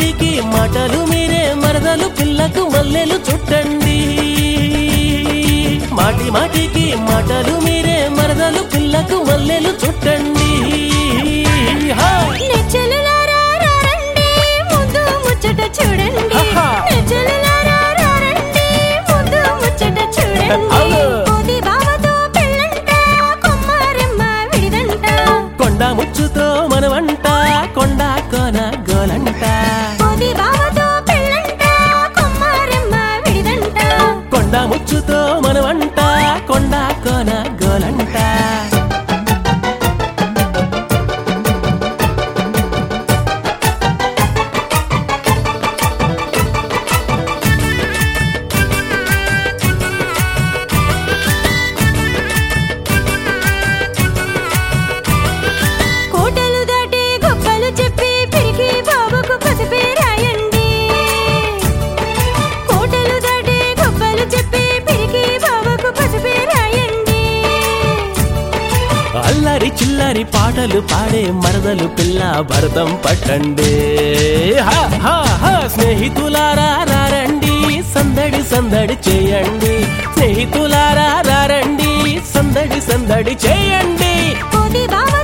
మాటికి మాటలు మీరే మరదలు పిల్లకు మల్లెలు చుట్టండి మాటి మాటికి మాటలు మీరే మరదలు పిల్లకు మల్లెలు చుట్టండి హా! నెచ్చలులారా రండి ముందు ముచ్చట చూడండి ఆహా. నెచ్చలులారా రండి ముందు ముచ్చట చూడండి అవును. కోతి బావతో పెళ్ళంట కొమ్మారెమ్మ విడిదంట కొండ ముచ్చుతో మనవంట కొండ కోన గోలంట కోతి బావతో పెళ్ళంట కొమ్మారెమ్మ విడిదంట కొండ ముచ్చుతో మనవంట కొండ కోన గోలంట కోటలు దాటి గొప్పలు చెప్పి పిరికి బాబుకు పసిపే రాయండి కోటలు దాటి గొప్పలు చెప్పి పిరికి బాబుకు పసిపే రాయండి అల్లరి చిల్లరి పాటలు పాడే మరదలు పిల్ల భరతం పట్టండి హా, హా, హా. స్నేహితులారా రారండి సందడి సందడి చేయండి స్నేహితులారా రారండి సందడి సందడి చేయండి కోతి బావ